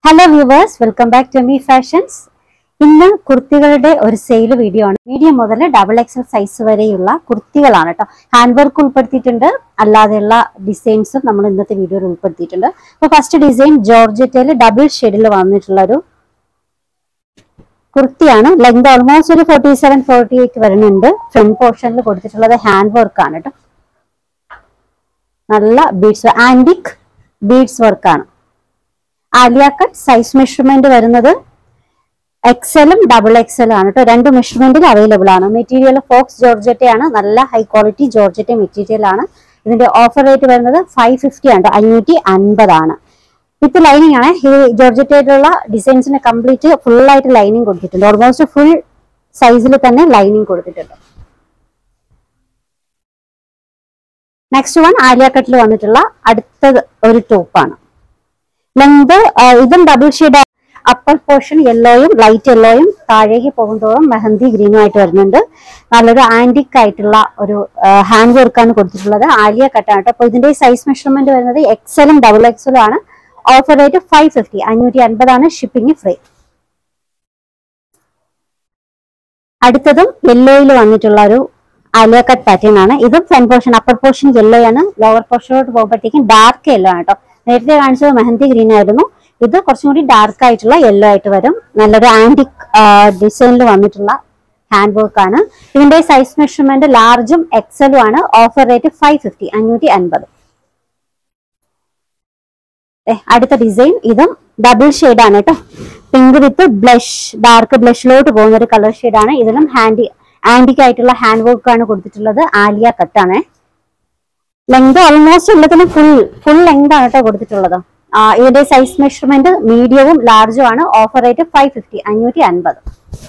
hello viewers welcome back to Me Fashions ഇന്ന് കുർത്തികളുടെ ഒരു സെയിൽ വീഡിയോ ആണ് മീഡിയം മുതൽ ഡബിൾ എക്സൽ സൈസ് വരെയുള്ള കുർത്തികളാണ് കേട്ടോ ഹാൻഡ് വർക്ക് ഉൾപ്പെടുത്തിയിട്ടുണ്ട് അല്ലാതെയുള്ള ഡിസൈൻസും നമ്മൾ ഇന്നത്തെ വീഡിയോയിൽ ഉൾപ്പെടുത്തിയിട്ടുണ്ട് അപ്പോൾ ഫസ്റ്റ് ഡിസൈൻ ജോർജറ്റയിൽ ഡബിൾ ഷെയ്ഡിൽ വന്നിട്ടുള്ള ഒരു കുർത്തിയാണ് ലെങ്ത് ഓൾമോസ്റ്റ് ഒരു ഫോർട്ടി സെവൻ ഫോർട്ടി എയ്റ്റ് വരുന്നുണ്ട് ഫ്രണ്ട് പോർഷനിൽ കൊടുത്തിട്ടുള്ളത് ഹാൻഡ് വർക്ക് ആണ് കേട്ടോ നല്ല ബീഡ്സ് ആന്റിക് ബീഡ്സ് വർക്കാണ് ആലിയ കട്ട് സൈസ് മെഷർമെന്റ് വരുന്നത് എക്സലും ഡബിൾ എക്സലും ആണ് കേട്ടോ രണ്ട് മെഷർമെന്റിൽ അവൈലബിൾ ആണ് മെറ്റീരിയൽ ഫോക്സ് ജോർജറ്റയാണ് നല്ല ഹൈ ക്വാളിറ്റി ജോർജറ്റ മെറ്റീരിയൽ ആണ് ഇതിന്റെ ഓഫർ റേറ്റ് വരുന്നത് ഫൈവ് ഫിഫ്റ്റി ആണ് അഞ്ഞൂറ്റി അൻപതാണ് വിത്ത് ലൈനിങ് ആണ് ഈ ജോർജറ്റയിലുള്ള ഡിസൈൻസിന് കംപ്ലീറ്റ് ഫുൾ ആയിട്ട് ലൈനിങ് കൊടുത്തിട്ടുണ്ട് ഓൾമോസ്റ്റ് ഫുൾ സൈസിൽ തന്നെ ലൈനിങ് കൊടുത്തിട്ടുണ്ട് നെക്സ്റ്റ് വൺ ആലിയ കട്ടിൽ വന്നിട്ടുള്ള അടുത്തത് ഒരു ടോപ്പാണ് ലെങ്ത് ഇതും ഡബിൾ ഷെയ്ഡ് അപ്പർ പോർഷൻ യെല്ലോയും ലൈറ്റ് യെല്ലോയും താഴേക്ക് പോകുന്തോറും മെഹന്തി ഗ്രീനും ആയിട്ട് വരുന്നുണ്ട് നല്ലൊരു ആന്റിക് ആയിട്ടുള്ള ഒരു ഹാൻഡ് വർക്കാണ് കൊടുത്തിട്ടുള്ളത് ആലിയ കട്ടാണ് കേട്ടോ അപ്പൊ ഇതിന്റെ സൈസ് മെഷർമെന്റ് വരുന്നത് എക്സലും ഡബിൾ എക്സലും ആണ് ഓഫർ റേറ്റ് ഫൈവ് ഫിഫ്റ്റി അഞ്ഞൂറ്റി അൻപതാണ് ഷിപ്പിംഗ് ഫ്രീ അടുത്തതും യെല്ലോയിൽ വന്നിട്ടുള്ള ഒരു ആലിയ കട്ട് പാറ്റേൺ ആണ് ഇതും front portion upper portion yellow ആണ് ലോവർ പോർഷനിലോട്ട് പോകുമ്പോഴത്തേക്കും ഡാർക്ക് യെല്ലോ ആണ് കേട്ടോ നേരത്തെ കാണിച്ചത് മെഹന്തി ഗ്രീൻ ആയിരുന്നു ഇത് കുറച്ചും കൂടി ഡാർക്ക് ആയിട്ടുള്ള യെല്ലോ ആയിട്ട് വരും നല്ലൊരു ആന്റിക് ഡിസൈനിൽ വന്നിട്ടുള്ള ഹാൻഡ് വർക്ക് ആണ് ഇതിന്റെ സൈസ് മെഷർമെന്റ് ലാർജും എക്സലും ആണ് ഓഫർ റേറ്റ് ഫൈവ് ഫിഫ്റ്റി അഞ്ഞൂറ്റി അൻപത് അടുത്ത ഡിസൈൻ ഇതും ഡബിൾ ഷെയ്ഡ് ആണ് കേട്ടോ പിങ്ക് വിത്ത് ബ്ലഷ് ഡാർക്ക് ബ്ലഷിലോട്ട് പോകുന്ന ഒരു കളർ ഷെയ്ഡ് ആണ് ഇതിലും ഹാൻഡി ആന്റിക് ആയിട്ടുള്ള ഹാൻഡ് വർക്ക് ആണ് കൊടുത്തിട്ടുള്ളത് ആലിയ കട്ടാണ് ലെങ്ത് ഓൾമോസ്റ്റ് എല്ലാത്തിനും ഫുൾ ഫുൾ ലെങ്ത് ആണ് കേട്ടോ കൊടുത്തിട്ടുള്ളത് ആ, ഇതിന്റെ സൈസ് മെഷർമെന്റ് മീഡിയവും ലാർജും ആണ് ഓഫർ റേറ്റ് ഫൈവ് ഫിഫ്റ്റി അഞ്ഞൂറ്റി അൻപത്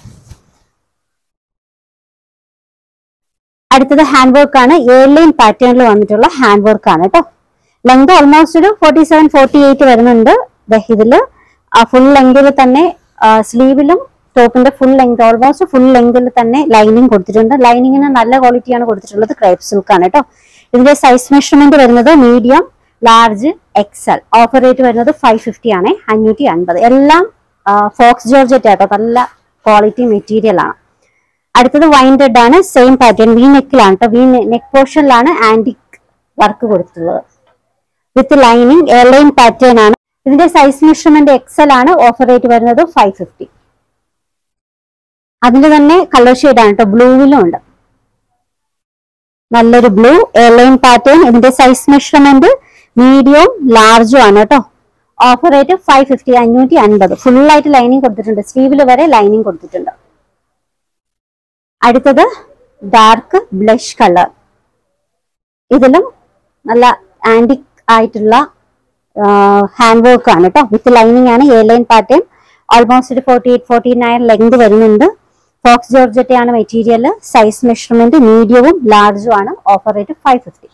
അടുത്തത് ഹാൻഡ് വർക്ക് ആണ് ഏർലൈൻ പാറ്റേണിൽ വന്നിട്ടുള്ള ഹാൻഡ് വർക്ക് ആണ് കേട്ടോ ലെങ്ത് ഓൾമോസ്റ്റ് ഒരു ഫോർട്ടി സെവൻ ഫോർട്ടി എയ്റ്റ് വരുന്നുണ്ട് ദേ ഇതില് ഫുൾ ലെങ്തിൽ തന്നെ സ്ലീവിലും ടോപ്പിന്റെ ഫുൾ ലെങ്ത് ഓൾമോസ്റ്റ് ഫുൾ ലെങ്തിൽ തന്നെ ലൈനിങ് കൊടുത്തിട്ടുണ്ട് ലൈനിങ്ങിന് നല്ല ക്വാളിറ്റിയാണ് കൊടുത്തിട്ടുള്ളത് ക്രൈപ്പ് സിൽക്ക് ആണ് കേട്ടോ ഇതിന്റെ സൈസ് മെഷർമെന്റ് വരുന്നത് medium large XL offer rate വരുന്നത് ഫൈവ് ഫിഫ്റ്റി ആണ് അഞ്ഞൂറ്റി അൻപത് എല്ലാം ഫോക്സ് ജോർജറ്റ് ആട്ടോ നല്ല ക്വാളിറ്റി മെറ്റീരിയൽ ആണ് അടുത്തത് വൈൻ റെഡ് ആണ് സെയിം പാറ്റേൺ വി നെക്കിലാണ് കേട്ടോ വി നെക്ക് പോർഷനിലാണ് ആന്റിക് വർക്ക് കൊടുത്തിട്ടുള്ളത് വിത്ത് ലൈനിങ് എയർലൈൻ പാറ്റേൺ ആണ് ഇതിന്റെ സൈസ് മെഷർമെന്റ് എക്സൽ ആണ് ഓഫർ റേറ്റ് വരുന്നത് ഫൈവ് ഫിഫ്റ്റി അതിന്റെ തന്നെ കളർ ഷെയ്ഡ് ആണ് കേട്ടോ ബ്ലൂവിലും ഉണ്ട് നല്ലൊരു ബ്ലൂ എയർലൈൻ പാറ്റേൺ ഇതിന്റെ സൈസ് മെഷർമെന്റ് മീഡിയവും ലാർജും ആണ് കേട്ടോ ഓഫർ റേറ്റ് ഫൈവ് ഫിഫ്റ്റി അഞ്ഞൂറ്റി അൻപത് ഫുൾ ആയിട്ട് ലൈനിങ് കൊടുത്തിട്ടുണ്ട് സ്ലീവിൽ വരെ ലൈനിങ് കൊടുത്തിട്ടുണ്ട് അടുത്തത് ഡാർക്ക് ബ്ലഷ് കളർ ഇതിലും നല്ല ആന്റിക് ആയിട്ടുള്ള ഹാൻഡ് വർക്ക് ആണ് കേട്ടോ വിത്ത് ലൈനിങ് ആണ് എയർലൈൻ പാറ്റേൺ ഓൾമോസ്റ്റ് ഒരു forty eight forty nine length വരുന്നുണ്ട് ഫോക്സ് ജോർജറ്റ് ആണ് മെറ്റീരിയൽ സൈസ് മെഷർമെന്റ് മീഡിയവും ലാർജും ആണ് ഓഫർ റേറ്റ് ഫൈവ് ഫിഫ്റ്റി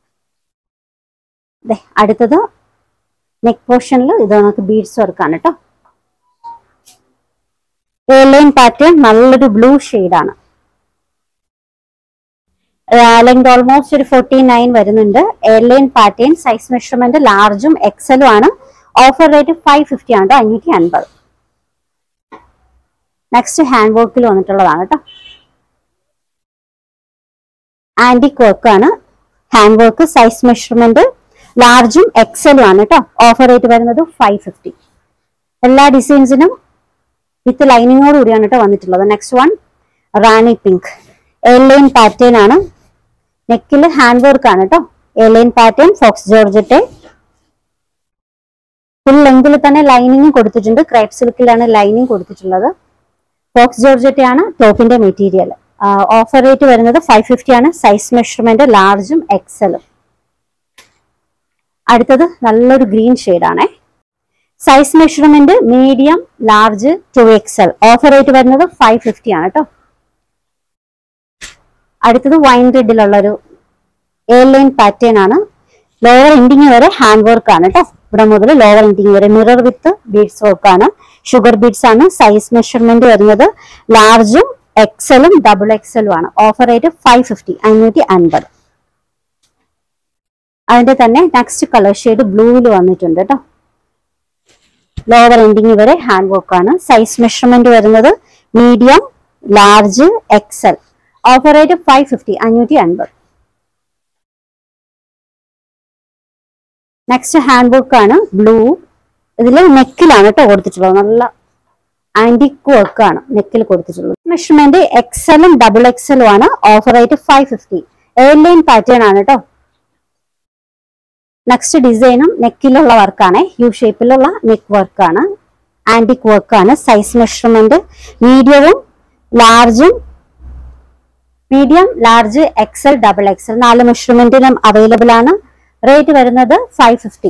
അടുത്തത് നെക്ക് പോർഷനിൽ ഇത് നമുക്ക് ബീഡ്സ് വർക്ക് ആണ് കേട്ടോ എയർലൈൻ പാറ്റേൺ നല്ലൊരു ബ്ലൂ ആണ് ലെങ്ത് ഓൾമോസ്റ്റ് ഒരു ഫോർട്ടി നയൻ വരുന്നുണ്ട് എയർലൈൻ പാറ്റേൺ സൈസ് മെഷർമെന്റ് ലാർജും എക്സലും ആണ് ഓഫർ റേറ്റ് ഫൈവ് ഫിഫ്റ്റി ആണ് അഞ്ഞൂറ്റി അൻപത് നെക്സ്റ്റ് ഹാൻഡ് വർക്കിൽ വന്നിട്ടുള്ളതാണ് കേട്ടോ ആന്റിക് വർക്ക് ആണ് ഹാൻഡ് വർക്ക് സൈസ് മെഷർമെന്റ് ലാർജും എക്സലും ആണ് കേട്ടോ ഓഫർ റേറ്റ് വരുന്നത് ഫൈവ് ഫിഫ്റ്റി എല്ലാ ഡിസൈൻസിനും വിത്ത് ലൈനിങ്ങോട് കൂടിയാണ് കേട്ടോ വന്നിട്ടുള്ളത് next one rani pink airline pattern ആണ് നെക്കിൽ ഹാൻഡ് വർക്ക് ആണ് കേട്ടോ airline pattern faux georgette full ലെങ്തിൽ തന്നെ ലൈനിങ് കൊടുത്തിട്ടുണ്ട് ക്രൈപ്പ് സിൽക്കിലാണ് ലൈനിങ് കൊടുത്തിട്ടുള്ളത് ഫോക്സ് ജോർജറ്റ് ആണ് ടോപ്പിന്റെ മെറ്റീരിയൽ ഓഫർ റേറ്റ് വരുന്നത് ഫൈവ് ഫിഫ്റ്റി ആണ് സൈസ് മെഷർമെന്റ് ലാർജും എക്സലും അടുത്തത് നല്ലൊരു ഗ്രീൻ ആണേ size measurement medium large two XL offer rate വരുന്നത് ഫൈവ് ഫിഫ്റ്റി ആണ് കേട്ടോ അടുത്തത് വൈൻ റെഡിലുള്ള ഒരു എയർലൈൻ പാറ്റേൺ ആണ് ലോവർ എൻഡിങ് വരെ ഹാൻഡ് വർക്ക് ആണ് കേട്ടോ ഇവിടെ മുതൽ ലോവർ എൻഡിങ് വരെ മിറർ വിത്ത് ബീഡ്സ് വർക്ക് ആണ് ഷുഗർ ബീഡ്സ് ആണ് സൈസ് മെഷർമെന്റ് വരുന്നത് ലാർജും എക്സലും ഡബിൾ എക്സലും ആണ് ഓഫർ റേറ്റ് ഫൈവ് ഫിഫ്റ്റി അഞ്ഞൂറ്റി അൻപത് അതിന്റെ തന്നെ നെക്സ്റ്റ് കളർ ഷെയ്ഡ് ബ്ലൂവിൽ വന്നിട്ടുണ്ട് കേട്ടോ ലോവർ എൻഡിങ് വരെ ഹാൻഡ് വർക്ക് ആണ് സൈസ് മെഷർമെന്റ് വരുന്നത് medium large XL offer rate five fifty അഞ്ഞൂറ്റി അൻപത് നെക്സ്റ്റ് ഹാൻഡ് വർക്ക് ആണ് ബ്ലൂ ഇതിൽ നെക്കിലാണ് കേട്ടോ കൊടുത്തിട്ടുള്ളത് നല്ല ആന്റിക് വർക്ക് ആണ് നെക്കിൽ കൊടുത്തിട്ടുള്ളത് മെഷർമെന്റ് എക്സലും ഡബിൾ എക്സലും ആണ് offer rate five fifty airline pattern ആണ് കേട്ടോ നെക്സ്റ്റ് ഡിസൈനും നെക്കിലുള്ള വർക്കാണ് യു ഷേപ്പിലുള്ള നെക്ക് വർക്കാണ് ആന്റിക് വർക്കാണ് സൈസ് മെഷർമെന്റ് മീഡിയവും ലാർജും medium large XL double XL നാല് മെഷർമെന്റിനും അവൈലബിൾ ആണ് റേറ്റ് വരുന്നത് ഫൈവ് ഫിഫ്റ്റി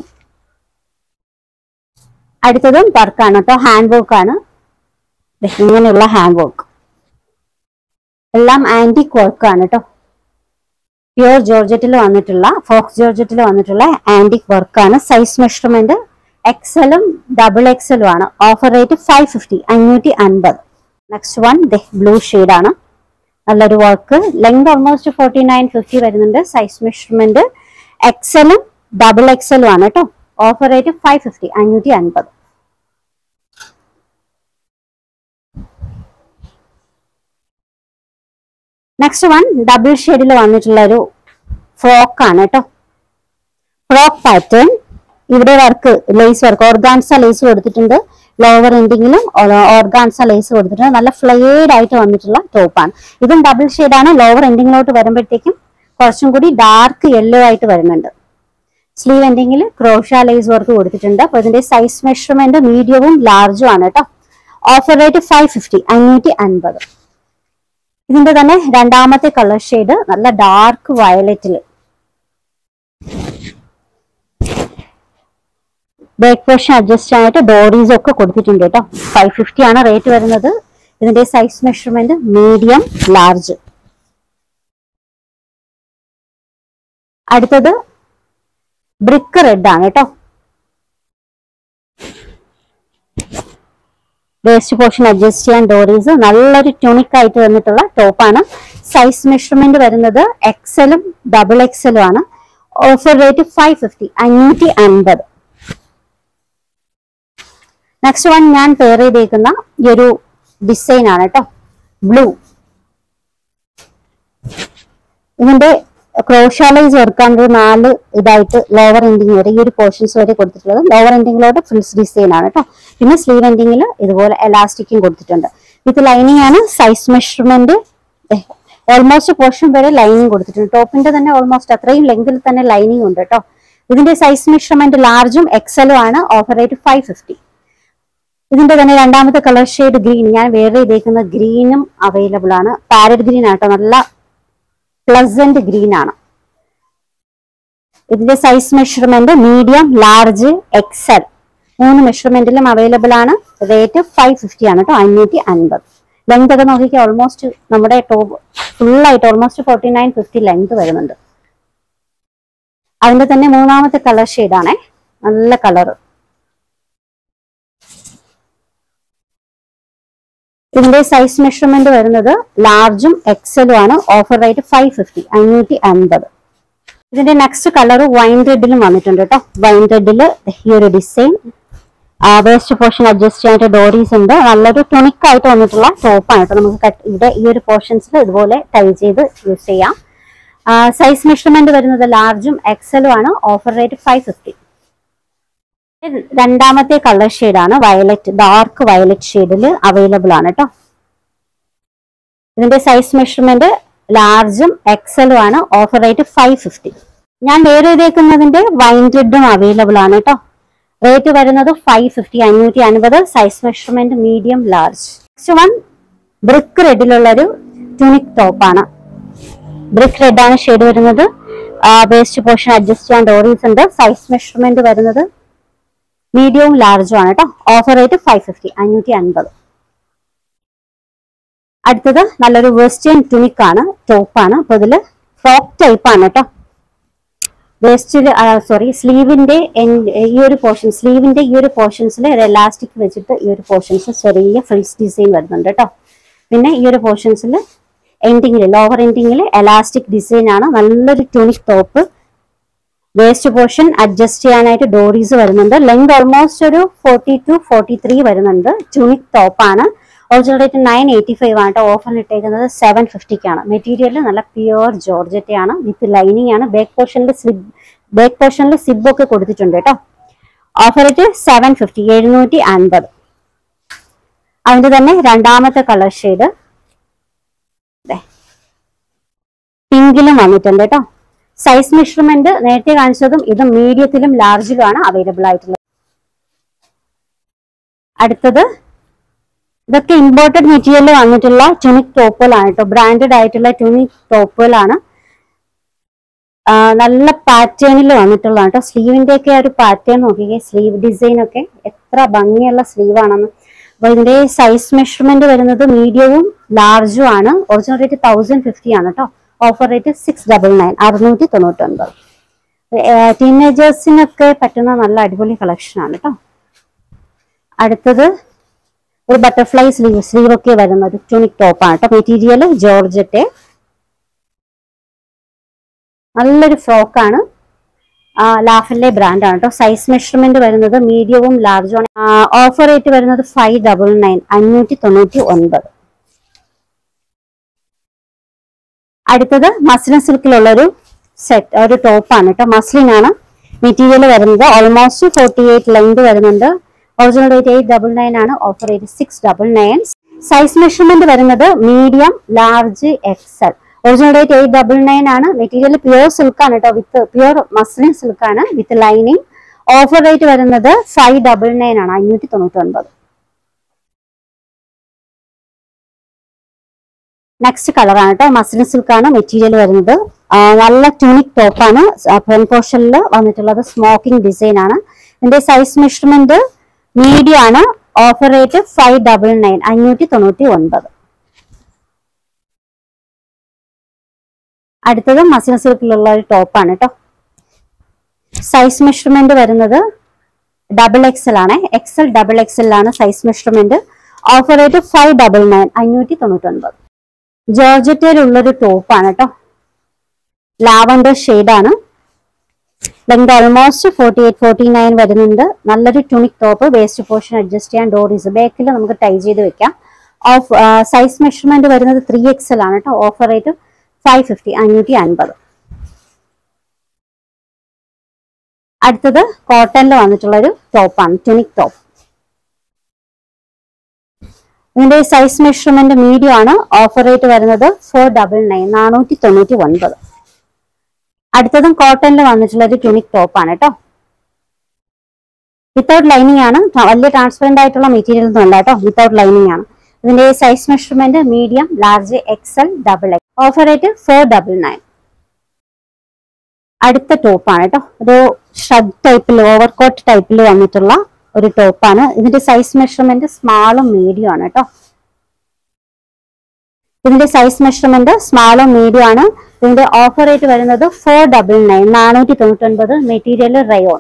അടുത്തതും വർക്കാണ് കേട്ടോ ഹാൻഡ് വർക്ക് ആണ് ദേ ഇങ്ങനെയുള്ള ഹാൻഡ് വർക്ക് എല്ലാം ആന്റിക് വർക്കാണ് കേട്ടോ പ്യുവർ ജോർജറ്റിൽ വന്നിട്ടുള്ള ഫോക്സ് ജോർജറ്റിൽ വന്നിട്ടുള്ള ആന്റിക് വർക്കാണ് സൈസ് മെഷർമെന്റ് എക്സലും ഡബിൾ എക്സലും ആണ് ഓഫർ റേറ്റ് ഫൈവ് ഫിഫ്റ്റി അഞ്ഞൂറ്റി അൻപത് നെക്സ്റ്റ് വൺ ദേ ബ്ലൂ ആണ് നല്ലൊരു work length almost forty nine fifty വരുന്നുണ്ട് സൈസ് മെഷർമെന്റ് എക്സലും ഡബിൾ എക്സലും ആണ് കേട്ടോ ഓഫർ റേറ്റ് ഫൈവ് ഫിഫ്റ്റി അഞ്ഞൂറ്റി അൻപത് നെക്സ്റ്റ് വൺ ഡബിൾ ഷെയ്ഡിൽ വന്നിട്ടുള്ള ഒരു ഫ്രോക്ക് ആണ് കേട്ടോ ഫ്രോക്ക് പാറ്റേൺ ഇവിടെ work lace work organza lace കൊടുത്തിട്ടുണ്ട് ലോവർ എൻഡിങ്ങിലും ഓർഗാൻസ ലേസ് കൊടുത്തിട്ടുണ്ട് നല്ല ഫ്ലെയർഡ് ആയിട്ട് വന്നിട്ടുള്ള ടോപ്പാണ് ഇതും ഡബിൾ ആണ് ലോവർ എൻഡിങ്ങിലോട്ട് വരുമ്പോഴത്തേക്കും കുറച്ചും കൂടി ഡാർക്ക് യെല്ലോ ആയിട്ട് വരുന്നുണ്ട് സ്ലീവ് എൻഡിങ്ങിൽ ക്രോഷ ലേസ് വർക്ക് കൊടുത്തിട്ടുണ്ട് അപ്പൊ ഇതിന്റെ സൈസ് മെഷർമെന്റ് മീഡിയവും ലാർജും ആണ് കേട്ടോ ഓഫർ റേറ്റ് ഫൈവ് ഫിഫ്റ്റി അഞ്ഞൂറ്റി അൻപത് ഇതിന്റെ തന്നെ രണ്ടാമത്തെ കളർ ഷെയ്ഡ് നല്ല ഡാർക്ക് വയലറ്റിൽ ബാക്ക് പോർഷൻ അഡ്ജസ്റ്റ് ആയിട്ട് ഡോറീസ് ഒക്കെ കൊടുത്തിട്ടുണ്ട് കേട്ടോ ഫൈവ് ഫിഫ്റ്റി ആണ് റേറ്റ് വരുന്നത് ഇതിന്റെ സൈസ് മെഷർമെന്റ് മീഡിയം ലാർജ് അടുത്തത് ബ്രിക്ക് റെഡ് ആണ് കേട്ടോ വേസ്റ്റ് പോർഷൻ അഡ്ജസ്റ്റ് ചെയ്യാൻ ഡോറീസ് നല്ലൊരു ട്യൂണിക് ആയിട്ട് വന്നിട്ടുള്ള ടോപ്പാണ് സൈസ് മെഷർമെന്റ് വരുന്നത് എക്സലും ഡബിൾ എക്സലും ആണ് ഓഫർ റേറ്റ് ഫൈവ് ഫിഫ്റ്റി അഞ്ഞൂറ്റി അൻപത് നെക്സ്റ്റ് വൺ ഞാൻ പെയർ ചെയ്തേക്കുന്ന ഈ ഒരു ഡിസൈൻ ആണ് കേട്ടോ ബ്ലൂ ഇതിന്റെ ക്രോഷാലൈസ് വർക്കാണ്ട് നാല് ഇതായിട്ട് ലോവർ എൻഡിങ് വരെ ഈ ഒരു പോർഷൻസ് വരെ കൊടുത്തിട്ടുള്ളത് ലോവർ എൻഡിങ്ങിലോട്ട് ഫുൾസ് ഡിസൈൻ ആണ് കേട്ടോ പിന്നെ സ്ലീവ് എൻഡിങ്ങിൽ ഇതുപോലെ എലാസ്റ്റിക്കും കൊടുത്തിട്ടുണ്ട് വിത്ത് ലൈനിങ് ആണ് സൈസ് മെഷർമെന്റ് ഓൾമോസ്റ്റ് പോർഷൻ വരെ ലൈനിങ് കൊടുത്തിട്ടുണ്ട് ടോപ്പിന്റെ തന്നെ ഓൾമോസ്റ്റ് അത്രയും ലെങ്തിൽ തന്നെ ലൈനിങ് ഉണ്ട് കേട്ടോ ഇതിന്റെ സൈസ് മെഷർമെന്റ് ലാർജും എക്സലും ആണ് ഓഫർ റേറ്റ് ഫൈവ് ഫിഫ്റ്റി ഇതിന്റെ തന്നെ രണ്ടാമത്തെ കളർ ഷെയ്ഡ് ഗ്രീൻ ഞാൻ വേറെ ചെയ്തേക്കുന്ന ഗ്രീനും അവൈലബിൾ ആണ് പാരറ്റ് ഗ്രീൻ ആട്ടോ നല്ല പ്ലസന്റ് ഗ്രീൻ ആണ് ഇതിന്റെ size measurement medium large XL മൂന്ന് മെഷർമെന്റിലും അവൈലബിൾ ആണ് റേറ്റ് ഫൈവ് ഫിഫ്റ്റി ആണ് കേട്ടോ അഞ്ഞൂറ്റി അൻപത് ലെങ്ത് ഒക്കെ നോക്കിയാൽ ഓൾമോസ്റ്റ് നമ്മുടെ ടോപ്പ് ഫുൾ ആയിട്ട് almost forty nine fifty length വരുന്നുണ്ട് അതിന്റെ തന്നെ മൂന്നാമത്തെ കളർ ഷെയ്ഡാണേ നല്ല കളറ് ഇതിന്റെ സൈസ് മെഷർമെന്റ് വരുന്നത് ലാർജും എക്സലും ആണ് ഓഫർ റേറ്റ് ഫൈവ് ഫിഫ്റ്റി അഞ്ഞൂറ്റി അൻപത് ഇതിന്റെ നെക്സ്റ്റ് കളർ വൈൻ റെഡിലും വന്നിട്ടുണ്ട് കേട്ടോ വൈൻ റെഡില് ഈ ഒരു ഡിസൈൻ വേസ്റ്റ് പോർഷൻ അഡ്ജസ്റ്റ് ചെയ്യാനായിട്ട് ഡോറീസ് ഉണ്ട് നല്ലൊരു ടൊണിക് ആയിട്ട് വന്നിട്ടുള്ള ടോപ്പാണ് കേട്ടോ നമുക്ക് cut- ഇവിടെ ഈ ഒരു പോർഷൻസിൽ ഇതുപോലെ ടൈ ചെയ്ത് യൂസ് ചെയ്യാം സൈസ് മെഷർമെന്റ് വരുന്നത് ലാർജും എക്സലും ആണ് ഓഫർ റേറ്റ് ഫൈവ് ഫിഫ്റ്റി രണ്ടാമത്തെ കളർ ഷെയ്ഡാണ് വയലറ്റ് ഡാർക്ക് വയലറ്റ് ഷെയ്ഡിൽ അവൈലബിൾ ആണ് കേട്ടോ ഇതിന്റെ സൈസ് മെഷർമെന്റ് ലാർജും എക്സലും ആണ് ഓഫർ റേറ്റ് ഫൈവ് ഫിഫ്റ്റി ഞാൻ വേറെ ചെയ്തേക്കുന്നതിന്റെ വൈൻ റെഡും അവൈലബിൾ ആണ് കേട്ടോ റേറ്റ് വരുന്നത് ഫൈവ് ഫിഫ്റ്റി അഞ്ഞൂറ്റി അൻപത് size measurement medium large next one brick റെഡിലുള്ളൊരു ട്യൂണിക് ടോപ്പാണ് ബ്രിക്ക് റെഡ് ആണ് ഷെയ്ഡ് വരുന്നത് വേസ്റ്റ് പോർഷൻ അഡ്ജസ്റ്റ് ചെയ്യാൻ ഡോറീസ് ഉണ്ട് സൈസ് മെഷർമെന്റ് വരുന്നത് മീഡിയവും ലാർജും ആണ് കേട്ടോ ഓഫർ റേറ്റ് ഫൈവ് ഫിഫ്റ്റി അഞ്ഞൂറ്റി അൻപത് അടുത്തത് നല്ലൊരു വെസ്റ്റേൺ ടുണിക് ആണ് ടോപ്പാണ് അപ്പൊ ഇതില് ഫ്രോക്ക് ടൈപ്പ് ആണ് കേട്ടോ വേസ്റ്റിൽ സോറി സ്ലീവിന്റെ ഈ ഒരു പോർഷൻ സ്ലീവിന്റെ ഈ ഒരു പോർഷൻസിൽ ഒരു എലാസ്റ്റിക് വെച്ചിട്ട് ഈ ഒരു പോർഷൻസ് ചെറിയ ഫ്രിൽസ് ഡിസൈൻ വരുന്നുണ്ട് കേട്ടോ പിന്നെ ഈ ഒരു പോർഷൻസിൽ എൻഡിങ്ങിൽ ലോവർ എൻഡിങ്ങിൽ എലാസ്റ്റിക് ഡിസൈൻ ആണ് നല്ലൊരു tunic top waist portion adjust ചെയ്യാനായിട്ട് ഡോറീസ് വരുന്നുണ്ട് ലെങ്ത് ഓൾമോസ്റ്റ് ഒരു ഫോർട്ടി ടു ഫോർട്ടി ത്രീ വരുന്നുണ്ട് ട്യൂണിക് ടോപ്പാണ് original rate nine eighty five ആണ് ഓഫറിൽ ഇട്ടേക്കുന്നത് സെവൻ ഫിഫ്റ്റിക്കാണ് മെറ്റീരിയൽ നല്ല പ്യുവർ ജോർജറ്റയാണ് വിത്ത് ലൈനിങ് ആണ് ബാക്ക് പോർഷനിൽ സ്ലിബ് ബാക്ക് പോർഷനിൽ സിബ് ഒക്കെ കൊടുത്തിട്ടുണ്ട് കേട്ടോ ഓഫർ റേറ്റ് സെവൻ ഫിഫ്റ്റി എഴുന്നൂറ്റി അൻപത് അതിന്റെ തന്നെ രണ്ടാമത്തെ കളർ ഷെയ്ഡ് പിങ്കിലും വന്നിട്ടുണ്ട് കേട്ടോ സൈസ് മെഷർമെന്റ് നേരത്തെ കാണിച്ചതും ഇത് മീഡിയത്തിലും ലാർജിലും ആണ് അവൈലബിൾ ആയിട്ടുള്ളത് അടുത്തത് ഇതൊക്കെ ഇമ്പോർട്ടഡ് മെറ്റീരിയൽ വന്നിട്ടുള്ള ട്യൂണിക് ടോപ്പുകളാണ് കേട്ടോ ബ്രാൻഡഡ് ആയിട്ടുള്ള ട്യൂണിക് ടോപ്പുകളാണ് ആ, നല്ല പാറ്റേണിൽ വന്നിട്ടുള്ളതാണ് കേട്ടോ സ്ലീവിന്റെ ഒക്കെ ഒരു പാറ്റേൺ നോക്കിക്കേ സ്ലീവ് ഡിസൈൻ ഒക്കെ എത്ര ഭംഗിയുള്ള സ്ലീവ് ആണെന്ന് അപ്പൊ ഇതിന്റെ സൈസ് മെഷർമെന്റ് വരുന്നത് മീഡിയവും ലാർജും ആണ് ഒറിജിനൽ റേറ്റ് തൗസൻഡ് ഫിഫ്റ്റി ആണ് കേട്ടോ offer rate six double nine അറുന്നൂറ്റി തൊണ്ണൂറ്റി ഒൻപത് ടീനേജേഴ്സിനൊക്കെ പറ്റുന്ന നല്ല അടിപൊളി കളക്ഷൻ ആണ് കേട്ടോ അടുത്തത് ഒരു ബട്ടർഫ്ലൈ സ്ലീവ് സ്ലീവ് ഒക്കെ വരുന്ന ഒരു ട്യൂണിക് ടോപ്പാണ് കേട്ടോ മെറ്റീരിയൽ ജോർജറ്റ് നല്ലൊരു ഫ്രോക്കാണ് ലാഫിലെ ബ്രാൻഡാണ് കേട്ടോ സൈസ് മെഷർമെന്റ് വരുന്നത് മീഡിയവും ലാർജും ഓഫർ റേറ്റ് വരുന്നത് ഫൈവ് ഡബിൾ നയൻ അഞ്ഞൂറ്റി തൊണ്ണൂറ്റി ഒൻപത് അടുത്തത് മസ്ലിൻ സിൽക്കിലുള്ള ഒരു സെറ്റ് ഒരു ടോപ്പാണ് കേട്ടോ മസ്ലിൻ ആണ് മെറ്റീരിയൽ വരുന്നത് ഓൾമോസ്റ്റ് ഫോർട്ടി എയ്റ്റ് ലെങ്ത് വരുന്നുണ്ട് original rate eight double nine ആണ് offer rate six double nine size measurement വരുന്നത് medium large XL original rate eight double nine ആണ് മെറ്റീരിയൽ പ്യുവർ സിൽക്ക് ആണ് കേട്ടോ വിത്ത് പ്യുവർ മസ്ലിൻ സിൽക്ക് ആണ് with lining offer rate വരുന്നത് five double nine ആണ് അഞ്ഞൂറ്റി തൊണ്ണൂറ്റി ഒൻപത് നെക്സ്റ്റ് കളറാണ് കേട്ടോ മസ്ലിൻ സിൽക്ക് ആണ് മെറ്റീരിയൽ വരുന്നത് ആ, നല്ല ട്യൂണിക് ടോപ്പാണ് ഫ്രണ്ട് പോർഷനിൽ വന്നിട്ടുള്ളത് സ്മോക്കിംഗ് ഡിസൈൻ ആണ് ഇതിന്റെ സൈസ് മെഷർമെന്റ് മീഡിയം ആണ് offer rate five double nine അഞ്ഞൂറ്റി തൊണ്ണൂറ്റി ഒൻപത് അടുത്തത് മസ്ലിൻ സിൽക്കിലുള്ള ഒരു ടോപ്പാണ് കേട്ടോ സൈസ് മെഷർമെന്റ് വരുന്നത് ഡബിൾ എക്സൽ ആണ് എക്സൽ ഡബിൾ എക്സൽ ആണ് size measurement offer rate five double nine അഞ്ഞൂറ്റി തൊണ്ണൂറ്റി ഒൻപത് ജോർജറ്റയിലുള്ളൊരു ടോപ്പാണ് കേട്ടോ ലാവണ്ടർ ആണ് length almost forty eight forty nine വരുന്നുണ്ട് നല്ലൊരു tunic top waist portion adjust ചെയ്യാൻ ഡോറീസ് ബാക്കിൽ നമുക്ക് ടൈ ചെയ്ത് വെക്കാം ഓഫ് സൈസ് മെഷർമെന്റ് വരുന്നത് ത്രീ എക്സൽ ആണ് കേട്ടോ ഓഫർ റേറ്റ് ഫൈവ് ഫിഫ്റ്റി അഞ്ഞൂറ്റി അൻപത് അടുത്തത് കോട്ടണിൽ വന്നിട്ടുള്ള ഒരു ടോപ്പാണ് ട്യൂണിക് ടോപ്പ് ഇതിന്റെ സൈസ് മെഷർമെന്റ് മീഡിയം ആണ് ഓഫർ റേറ്റ് വരുന്നത് ഫോർ ഡബിൾ നയൻ നാനൂറ്റി തൊണ്ണൂറ്റി ഒൻപത് അടുത്തതും കോട്ടണിൽ വന്നിട്ടുള്ള ഒരു ട്യൂണിക് ടോപ്പ് ആണ് കേട്ടോ വിത്തൗട്ട് ലൈനിങ് ആണ് ട്ര- വലിയ ട്രാൻസ്പെറന്റ് ആയിട്ടുള്ള മെറ്റീരിയൽ ഒന്നും അല്ല കേട്ടോ വിത്തൗട്ട് ലൈനിങ് ആണ് ഇതിന്റെ size measurement medium large XL double X offer rate four double nine അടുത്ത ടോപ്പാണ് കേട്ടോ ഒരു ഷഡ് ടൈപ്പിൽ ഓവർകോട്ട് ടൈപ്പിൽ വന്നിട്ടുള്ള ഒരു ടോപ്പാണ് ഇതിന്റെ സൈസ് മെഷർമെന്റ് സ്മാളും മീഡിയം ആണ് കേട്ടോ ഇതിന്റെ സൈസ് മെഷർമെന്റ് സ്മാളും മീഡിയം ആണ് ഇതിന്റെ ഓഫർ റേറ്റ് വരുന്നത് ഫോർ ഡബിൾ നയൻ നാനൂറ്റി തൊണ്ണൂറ്റി ഒൻപത് മെറ്റീരിയൽ റയോൺ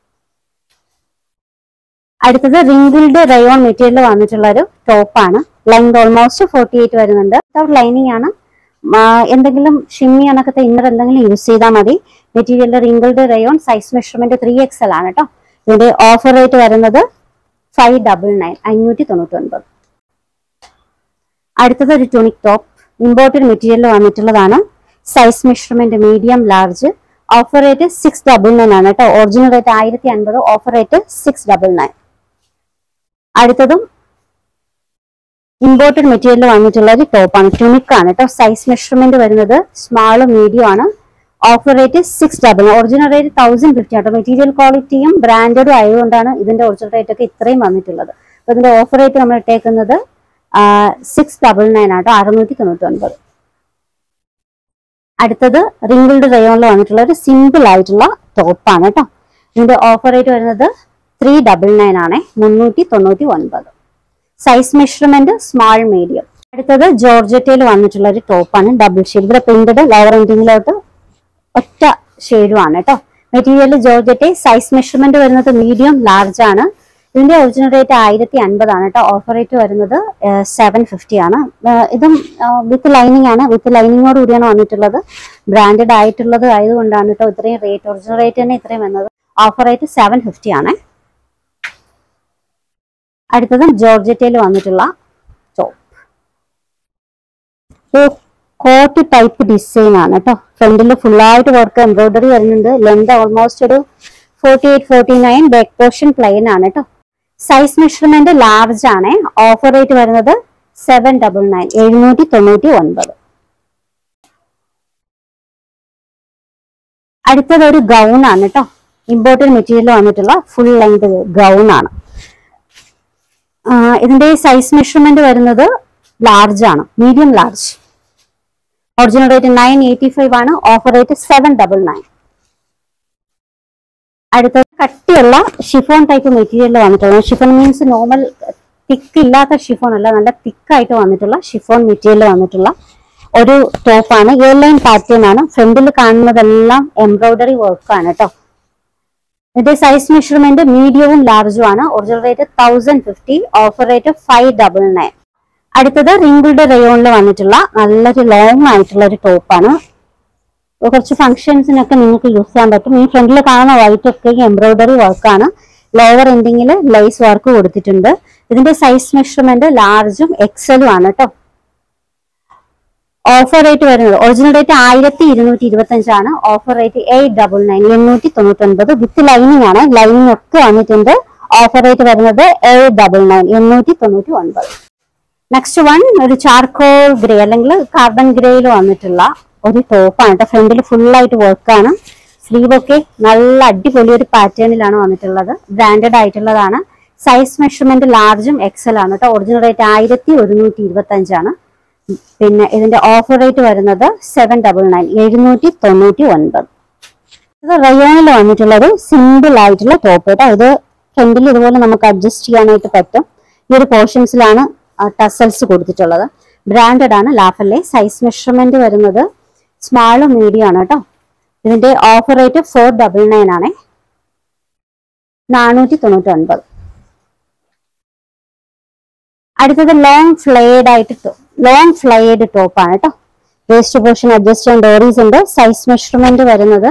അടുത്തത് റിങ്കിൾഡ് റയോൺ മെറ്റീരിയൽ വന്നിട്ടുള്ള ഒരു ടോപ്പാണ് ലെങ്ത് ഓൾമോസ്റ്റ് ഫോർട്ടി എയ്റ്റ് വരുന്നുണ്ട് വിത്തൗട്ട് ലൈനിങ് ആണ് ആ, എന്തെങ്കിലും ഷിമ്മി കണക്കത്തെ ഇന്നർ എന്തെങ്കിലും യൂസ് ചെയ്താൽ മതി material wrinkled rayon size measurement three X L ആണ് കേട്ടോ ഇതിന്റെ ഓഫർ റേറ്റ് വരുന്നത് ഫൈവ് ഡബിൾ നയൻ അഞ്ഞൂറ്റി തൊണ്ണൂറ്റി ഒൻപത് അടുത്തത് ഒരു ട്യൂണിക് ടോപ്പ് ഇമ്പോർട്ടഡ് മെറ്റീരിയൽ വന്നിട്ടുള്ളതാണ് size measurement medium large offer rate six double nine ആണ് കേട്ടോ ഒറിജിനൽ റേറ്റ് ആയിരത്തി അൻപത് offer rate six double nine അടുത്തതും ഇമ്പോർട്ടഡ് മെറ്റീരിയൽ വന്നിട്ടുള്ള ഒരു ടോപ്പാണ് ട്യൂണിക് ആണ് കേട്ടോ സൈസ് മെഷർമെന്റ് വരുന്നത് സ്മാളും മീഡിയം ആണ് offer rate six double original rate thousand fifty ആട്ടോ മെറ്റീരിയൽ ക്വാളിറ്റിയും ബ്രാൻഡഡും ആയതുകൊണ്ടാണ് ഇതിന്റെ ഒറിജിനൽ റേറ്റ് ഒക്കെ ഇത്രയും വന്നിട്ടുള്ളത് അപ്പൊ ഇതിന്റെ ഓഫർ റേറ്റ് നമ്മൾ ഇട്ടേക്കുന്നത് സിക്സ് ഡബിൾ നയൻ ആട്ടോ അറുന്നൂറ്റി തൊണ്ണൂറ്റി ഒൻപത് അടുത്തത് റിങ്കിൾഡ് റയോണിൽ വന്നിട്ടുള്ള ഒരു സിമ്പിൾ ആയിട്ടുള്ള ടോപ്പാണ് കേട്ടോ ഇതിന്റെ ഓഫർ റേറ്റ് വരുന്നത് ത്രീ ഡബിൾ നയൻ ആണ് മുന്നൂറ്റി തൊണ്ണൂറ്റി ഒൻപത് സൈസ് മെഷർമെന്റ് സ്മാൾ മീഡിയം അടുത്തത് ജോർജറ്റയിൽ വന്നിട്ടുള്ള ഒരു ടോപ്പാണ് ഡബിൾ ഷെയ്ഡ് ഇവിടെ പ്രിന്റഡ് ലോവർ എൻഡിങ്ങിലോട്ട് ഒറ്റ ഷെയ്ഡും ആണ് കേട്ടോ മെറ്റീരിയൽ ജോർജറ്റ് സൈസ് മെഷർമെന്റ് വരുന്നത് മീഡിയം ലാർജ് ആണ് ഇതിന്റെ ഒറിജിനൽ റേറ്റ് ആയിരത്തി അൻപതാണ് കേട്ടോ ഓഫർ റേറ്റ് വരുന്നത് സെവൻ ഫിഫ്റ്റി ആണ് ഏഹ് ഇതും വിത്ത് ലൈനിങ് ആണ് വിത്ത് ലൈനിങ്ങോട് കൂടിയാണ് വന്നിട്ടുള്ളത് ബ്രാൻഡഡ് ആയിട്ടുള്ളത് ആയതുകൊണ്ടാണ് കേട്ടോ ഇത്രയും റേറ്റ് ഒറിജിനൽ റേറ്റ് തന്നെ ഇത്രയും വന്നത് ഓഫർ റേറ്റ് സെവൻ ഫിഫ്റ്റി ആണ് അടുത്തത് ജോർജറ്റയിൽ വന്നിട്ടുള്ള ടോപ്പ് കോട്ട് ടൈപ്പ് ഡിസൈൻ ആണ് കേട്ടോ ഫ്രണ്ടിൽ ഫുള്ളായിട്ട് വർക്ക് എംബ്രോയിഡറി വരുന്നുണ്ട് ലെന്ത് ഓൾമോസ്റ്റ് ഒരു forty eight forty nine back portion plain ആണ് കേട്ടോ സൈസ് മെഷർമെന്റ് ലാർജ് ആണ് ഓഫർ റേറ്റ് വരുന്നത് സെവൻ ഡബിൾ നയൻ എഴുന്നൂറ്റി തൊണ്ണൂറ്റി ഒൻപത് അടുത്തത് ഒരു ഗൗൺ ആണ് കേട്ടോ ഇമ്പോർട്ടഡ് മെറ്റീരിയൽ വന്നിട്ടുള്ള ഫുൾ ലെങ്ത് ഗൗൺ ആണ് ആ, ഇതിന്റെ സൈസ് മെഷർമെന്റ് വരുന്നത് ലാർജ് ആണ് medium large original rate nine eighty five ആണ് offer rate seven double nine അടുത്തത് കട്ടിയുള്ള ഷിഫോൺ ടൈപ്പ് മെറ്റീരിയൽ വന്നിട്ടുള്ളത് ഷിഫോൺ മീൻസ് നോർമൽ തിക്ക് ഇല്ലാത്ത ഷിഫോൺ അല്ല നല്ല തിക്കായിട്ട് വന്നിട്ടുള്ള ഷിഫോൺ മെറ്റീരിയൽ വന്നിട്ടുള്ള ഒരു ടോപ്പാണ് എയർ ലൈൻ പാറ്റേൺ ആണ് ഫ്രണ്ടിൽ കാണുന്നതെല്ലാം എംബ്രോയിഡറി വർക്കാണ് കേട്ടോ ഇതിന്റെ സൈസ് മെഷർമെന്റ് മീഡിയവും ലാർജും ആണ് original rate thousand fifty offer rate five double nine അടുത്തത് റിങ്കിൾഡ് റയോണിൽ വന്നിട്ടുള്ള നല്ലൊരു ലോങ് ആയിട്ടുള്ള ഒരു ടോപ്പാണ് കുറച്ച് ഫംഗ്ഷൻസിനൊക്കെ നിങ്ങൾക്ക് യൂസ് ചെയ്യാൻ പറ്റും ഈ ഫ്രണ്ടിൽ കാണുന്ന വൈറ്റ് ഒക്കെ എംബ്രോയിഡറി വർക്കാണ് ലോവർ എൻഡിങ്ങിൽ ലൈസ് വർക്ക് കൊടുത്തിട്ടുണ്ട് ഇതിന്റെ സൈസ് മെഷർമെന്റ് ലാർജും എക്സലും ആണ് കേട്ടോ ഓഫർ റേറ്റ് വരുന്നത് ഒറിജിനൽ റേറ്റ് ആയിരത്തി ഇരുന്നൂറ്റി ഇരുപത്തി അഞ്ചാണ് offer rate eight double nine എണ്ണൂറ്റി തൊണ്ണൂറ്റി ഒൻപത് വിത്ത് ലൈനിങ് ആണ് ലൈനിങ് ഒക്കെ വന്നിട്ടുണ്ട് ഓഫർ റേറ്റ് വരുന്നത് എയ്റ്റ് ഡബിൾ നയൻ എണ്ണൂറ്റി തൊണ്ണൂറ്റി ഒൻപത് നെക്സ്റ്റ് വൺ ഒരു ചാർക്കോൾ ഗ്രേ അല്ലെങ്കിൽ കാർബൺ ഗ്രേയിൽ വന്നിട്ടുള്ള ഒരു ടോപ്പാണ് കേട്ടോ ഫ്രണ്ടിൽ ഫുൾ ആയിട്ട് വർക്കാണ് സ്ലീവ് ഒക്കെ നല്ല അടിപൊളി ഒരു പാറ്റേണിലാണ് വന്നിട്ടുള്ളത് ബ്രാൻഡഡ് ആയിട്ടുള്ളതാണ് സൈസ് മെഷർമെന്റ് ലാർജും എക്സൽ ആണ് കേട്ടോ ഒറിജിനൽ റേറ്റ് ആയിരത്തി ഒരുന്നൂറ്റി ഇരുപത്തി അഞ്ചാണ് പിന്നെ ഇതിന്റെ ഓഫർ റേറ്റ് വരുന്നത് സെവൻ ഡബിൾ നയൻ എഴുന്നൂറ്റി തൊണ്ണൂറ്റി ഒൻപത് ഇത് റയോണിൽ വന്നിട്ടുള്ള ഒരു സിമ്പിൾ ആയിട്ടുള്ള ടോപ്പ് കേട്ടോ ഇത് ഫ്രണ്ടിൽ ഇതുപോലെ നമുക്ക് അഡ്ജസ്റ്റ് ചെയ്യാനായിട്ട് പറ്റും ഈ ഒരു പോർഷൻസിലാണ് ടസൽസ് കൊടുത്തിട്ടുള്ളത് ബ്രാൻഡഡ് ആണ് ലാഫല്ലേ സൈസ് മെഷർമെന്റ് വരുന്നത് സ്മാളും മീഡിയം ആണ് കേട്ടോ ഇതിന്റെ offer rate four double nine ആണ് നാനൂറ്റി തൊണ്ണൂറ്റി ഒൻപത് അടുത്തത് ലോങ് ഫ്ലെയർഡ് ആയിട്ട് ലോങ് ഫ്ലെയർഡ് ടോപ്പ് ആണ് കേട്ടോ വേസ്റ്റ് പോർഷൻ അഡ്ജസ്റ്റ് ചെയ്യാൻ ഡോറീസ് ഉണ്ട് സൈസ് മെഷർമെന്റ് വരുന്നത്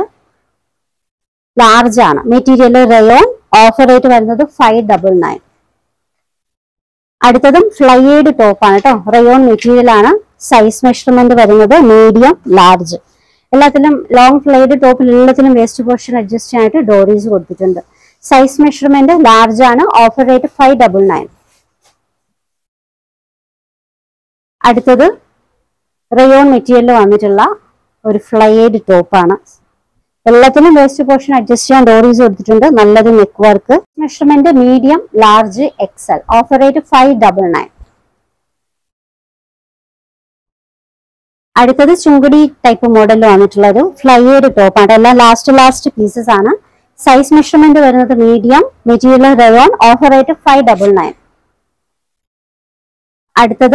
ലാർജ് ആണ് മെറ്റീരിയൽ റയോൺ ഓഫർ റേറ്റ് വരുന്നത് ഫൈവ് ഡബിൾ നയൻ അടുത്തതും ഫ്ലൈഡ് ടോപ്പ് ആണ് കേട്ടോ റയോൺ മെറ്റീരിയൽ ആണ് സൈസ് മെഷർമെന്റ് വരുന്നത് മീഡിയം ലാർജ് എല്ലാത്തിലും ലോങ് ഫ്ലൈഡ് ടോപ്പിൽ എല്ലാത്തിലും വേസ്റ്റ് പോർഷൻ അഡ്ജസ്റ്റ് ചെയ്യാനായിട്ട് ഡോറീസ് കൊടുത്തിട്ടുണ്ട് സൈസ് മെഷർമെന്റ് ലാർജ് ആണ് offer rate five double nine അടുത്തത് റയോൺ മെറ്റീരിയൽ വന്നിട്ടുള്ള ഒരു ഫ്ലൈഡ് ടോപ്പാണ് എല്ലാത്തിനും വേസ്റ്റ് പോർഷൻ അഡ്ജസ്റ്റ് ചെയ്യാൻ ഡോറീസ് കൊടുത്തിട്ടുണ്ട് നല്ലൊരു neck work measurement medium large XL offer rate five double nine അടുത്തത് ചുങ്കുടി ടൈപ്പ് മോഡലിൽ വന്നിട്ടുള്ള ഒരു ഫ്ലൈഡ് ടോപ്പാണ് എല്ലാം ലാസ്റ്റ് ലാസ്റ്റ് പീസസ് ആണ് സൈസ് മെഷർമെന്റ് വരുന്നത് medium material rayon offer rate five double nine അടുത്തത്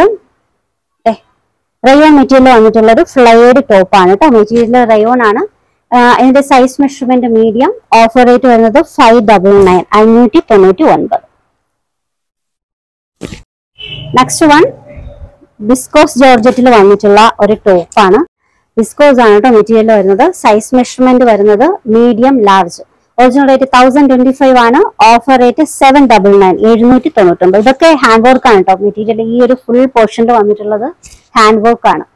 റയോൺ മെറ്റീരിയൽ വന്നിട്ടുള്ള ഒരു ഫ്ലൈഡ് ടോപ്പാണ് കേട്ടോ മെറ്റീരിയൽ റയോൺ ആണ് ആഹ് ഇതിന്റെ size measurement medium offer rate വരുന്നത് ഫൈവ് ഡബിൾ നയൻ അഞ്ഞൂറ്റി തൊണ്ണൂറ്റി ഒൻപത് നെക്സ്റ്റ് വൺ ബിസ്കോസ് ജോർജറ്റിൽ വന്നിട്ടുള്ള ഒരു ടോപ്പാണ് ബിസ്കോസ് ആണ് കേട്ടോ മെറ്റീരിയൽ വരുന്നത് സൈസ് മെഷർമെന്റ് വരുന്നത് medium large original rate thousand twenty five ആണ് offer rate seven double nine എഴുന്നൂറ്റി തൊണ്ണൂറ്റൊമ്പത് ഇതൊക്കെ ഹാൻഡ് വർക്ക് ആണ് കേട്ടോ മെറ്റീരിയൽ ഈ ഒരു ഫുൾ പോർഷനിൽ വന്നിട്ടുള്ളത് ഹാൻഡ് വർക്ക് ആണ്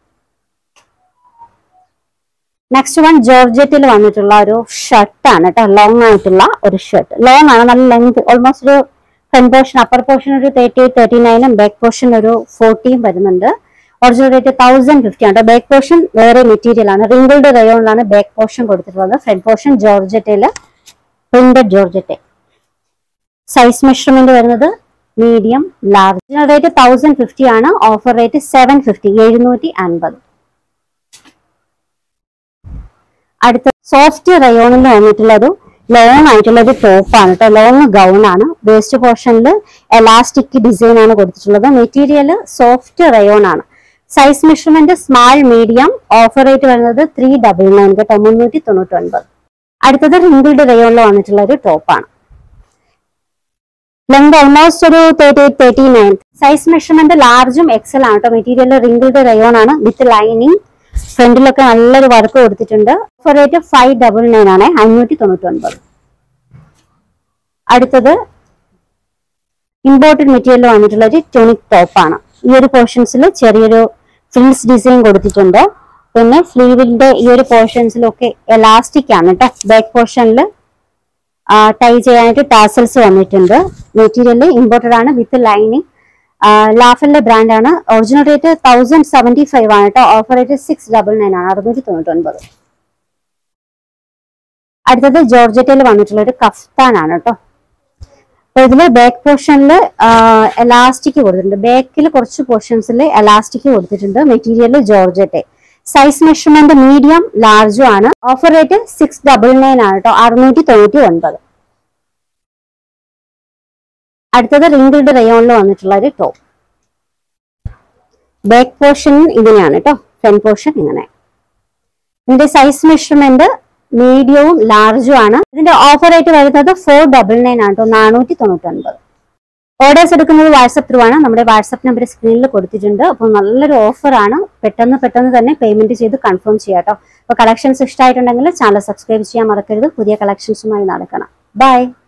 നെക്സ്റ്റ് വൺ ജോർജറ്റിൽ വന്നിട്ടുള്ള ഒരു ഷർട്ടാണ് കേട്ടോ ലോങ് ആയിട്ടുള്ള ഒരു ഷർട്ട് ലോങ് ആണ് നല്ല ലെങ്ത് ഓൾമോസ്റ്റ് ഒരു ഫ്രണ്ട് പോർഷൻ അപ്പർ പോർഷൻ ഒരു തേർട്ടി എയ്റ്റ് തേർട്ടി നയനും ബാക്ക് പോർഷൻ ഒരു ഫോർട്ടിയും വരുന്നുണ്ട് ഒറിജിനൽ റേറ്റ് തൗസൻഡ് ഫിഫ്റ്റി ആണ് ബാക്ക് പോർഷൻ വേറെ മെറ്റീരിയൽ ആണ് റിങ്കിൾഡ് റയോണിലാണ് ബാക്ക് പോർഷൻ കൊടുത്തിട്ടുള്ളത് ഫ്രണ്ട് പോർഷൻ ജോർജറ്റയില് പ്രിന്റഡ് ജോർജറ്റ് സൈസ് മെഷർമെന്റ് വരുന്നത് medium large rate thousand fifty ആണ് ഓഫർ റേറ്റ് സെവൻ ഫിഫ്റ്റി എഴുന്നൂറ്റി അൻപത് അടുത്ത സോഫ്റ്റ് റയോണിൽ വന്നിട്ടുള്ള ഒരു ലോങ് ആയിട്ടുള്ള ഒരു ടോപ്പാണ് കേട്ടോ ലോങ് ഗൗൺ ആണ് വേസ്റ്റ് പോർഷനിൽ എലാസ്റ്റിക് ഡിസൈൻ ആണ് കൊടുത്തിട്ടുള്ളത് മെറ്റീരിയൽ സോഫ്റ്റ് റയോൺ ആണ് size measurement small medium offer rate വരുന്നത് ത്രീ ഡബിൾ നയൻ കേട്ടോ മുന്നൂറ്റി തൊണ്ണൂറ്റി ഒൻപത് അടുത്തത് റിങ്കിൾഡ് റയോണിൽ വന്നിട്ടുള്ള ഒരു ടോപ്പാണ് ലെങ്ത് ഓൾമോസ്റ്റ് ഒരു thirty eight thirty nine size measurement ലാർജും എക്സൽ ആണ് കേട്ടോ മെറ്റീരിയൽ റിംഗിൾഡ് റയോൺ ആണ് വിത്ത് ലൈനിങ് ഫ്രണ്ടിലൊക്കെ നല്ലൊരു വർക്ക് കൊടുത്തിട്ടുണ്ട് for rate five double nine ആണ് അഞ്ഞൂറ്റി തൊണ്ണൂറ്റി ഒൻപത് അടുത്തത് ഇമ്പോർട്ടഡ് മെറ്റീരിയൽ വന്നിട്ടുള്ള ഒരു ടോണിക് ടോപ്പ് ആണ് ഈ ഒരു പോർഷൻസിൽ ചെറിയൊരു ഫ്രിൽസ് ഡിസൈൻ കൊടുത്തിട്ടുണ്ട് പിന്നെ സ്ലീവിന്റെ ഈ ഒരു പോർഷൻസിലൊക്കെ എലാസ്റ്റിക് ആണ് കേട്ടോ ബാക്ക് പോർഷനിൽ ടൈ ചെയ്യാനായിട്ട് ടാസൽസ് വന്നിട്ടുണ്ട് മെറ്റീരിയൽ ഇമ്പോർട്ടഡ് ആണ് വിത്ത് ലൈനിങ് ലാഫലിന്റെ ബ്രാൻഡ് ആണ് original rate thousand seventy five ആണ് കേട്ടോ offer rate six double nine ആണ് അറുന്നൂറ്റി തൊണ്ണൂറ്റി ഒൻപത് അടുത്തത് ജോർജറ്റയിൽ വന്നിട്ടുള്ള ഒരു കഫ്താൻ ആണ് കേട്ടോ അപ്പൊ ഇതില് ബാക്ക് പോർഷനിൽ എലാസ്റ്റിക് കൊടുത്തിട്ടുണ്ട് ബാക്കിൽ കുറച്ച് പോർഷൻസിൽ എലാസ്റ്റിക് കൊടുത്തിട്ടുണ്ട് material georgette size measurement medium ലാർജും ആണ് offer rate six double nine ആണ് കേട്ടോ അറുന്നൂറ്റി തൊണ്ണൂറ്റി ഒൻപത് അടുത്തത് റിംഗിൾഡ് റയോണിൽ വന്നിട്ടുള്ള ഒരു ടോപ്പ് ബാക്ക് പോർഷൻ ഇങ്ങനെയാണ് കേട്ടോ ഫ്രണ്ട് പോർഷൻ ഇങ്ങനെ ഇതിന്റെ സൈസ് മെഷർമെന്റ് മീഡിയവും ലാർജും ആണ് ഇതിന്റെ ഓഫർ റേറ്റ് വരുന്നത് ഫോർ ഡബിൾ നയൻ ആണ് കേട്ടോ നാനൂറ്റി തൊണ്ണൂറ്റി ഒൻപത് ഓർഡേഴ്സ് എടുക്കുന്നത് വാട്സപ്പ് ത്രൂ ആണ് നമ്മുടെ വാട്സപ്പ് നമ്പർ സ്ക്രീനിൽ കൊടുത്തിട്ടുണ്ട് അപ്പോൾ നല്ലൊരു ഓഫർ ആണ് പെട്ടെന്ന് പെട്ടെന്ന് തന്നെ പേയ്മെന്റ് ചെയ്ത് കൺഫേം ചെയ്യാം കേട്ടോ അപ്പോൾ കളക്ഷൻസ് ഇഷ്ടമായിട്ടുണ്ടെങ്കിൽ ചാനൽ സബ്സ്ക്രൈബ് ചെയ്യാൻ മറക്കരുത് പുതിയ കളക്ഷൻസുമായി നടക്കണം ബൈ